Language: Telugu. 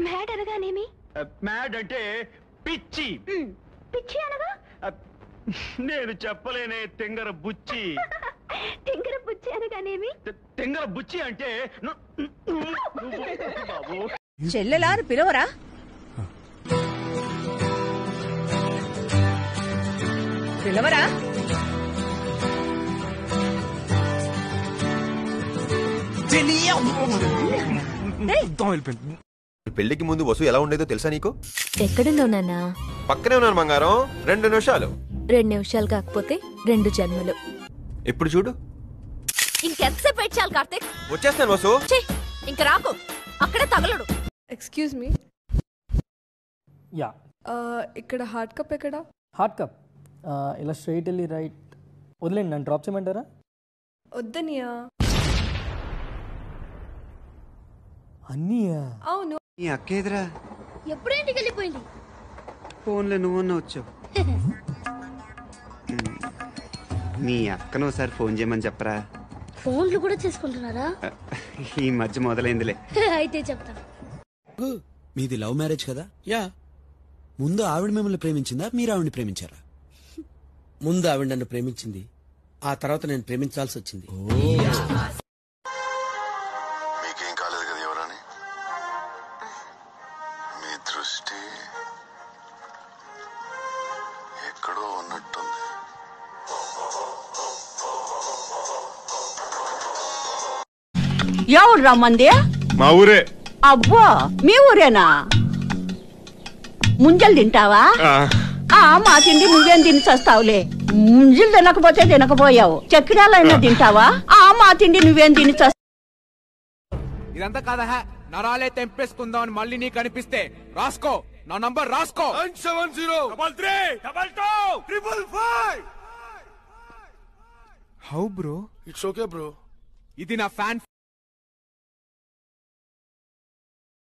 మ్యాడ్ అనగానేమి మ్యాడ్ అంటే పిచ్చి మ్, పిచ్చి అనగా ఆ, నేను చెప్పలేనే తెంగర బుచ్చి తింగర పుచ్చి అనగానేమి తె- తెంగర బుచ్చి అంటే ను- నువ్వు- బాబు చెల్లెలారు పిలవరా పిలవరా పెళ్లికి ముందు వసు ఎలా ఉండేదో తెలుసా నీకు ఎక్కడున్నావు నాన్న పక్కనే ఉన్నాను బంగారం రెండు నిమిషాలు రెండు నిమిషాలు కాకపోతే రెండు జన్మలు ఇప్పుడు చూడు ఇంకెంతసేపు వెయిట్ చేయాలి కార్తీక్ వచ్చేస్తాను వసు ఛీ, ఇంక రాకు అక్కడే తగలడు ఎక్స్క్యూజ్ మీ యా ఇక్కడ హార్డ్ కప్ ఎక్కడ హార్డ్ కప్ ఇలా స్ట్రైట్ వెళ్ళి రైట్ వదిలేండి నన్ను డ్రాప్ చేయమంటారా వద్దనియా అన్నీయా అవును నీ అక్కేదిరా ఎప్పుడు ఇంటికి వెళ్ళిపోయింది ఫోన్లో నువ్వన్నా వచ్చావు మీ అక్కను ఒకసారి ఫోన్ చేయమని చెప్పరా ఫోన్లు కూడా చేసుకుంటున్నారా ఈ మధ్య మొదలైందిలే అయితే చెప్తా మీది లవ్ మ్యారేజ్ కదా యా ముందు ఆవిడ మిమ్మల్ని ప్రేమించిందా మీరు ఆవిడని ప్రేమించారా ముందు ఆవిడ నన్ను ప్రేమించింది ఆ తర్వాత నేను ప్రేమించాల్సి వచ్చింది మీకేం కాలేదు కదా ఎవరని మీ దృష్టి ఎక్కడో ఉన్నట్టుంది ఎవరు రమ్మంది మా ఊరే అబ్బో మీ ఊరేనా ముంజలు తింటావా ఆ మా తిండి నువ్వేం తిని చస్తావులే ముంజలు తినకపోతే తినకపోయావు చక్రాలైనా తింటావా ఆ మా తిండి నువ్వేం తిని చస్తావు ఇదంతా కాదా నరాలే తెంపేసుకుందాం అని మళ్ళీ నీకు అనిపిస్తే రాసుకో నా నంబర్ రాసుకో seven zero double three double two triple five how bro it's okay bro ఇది నా ఫ్యాన్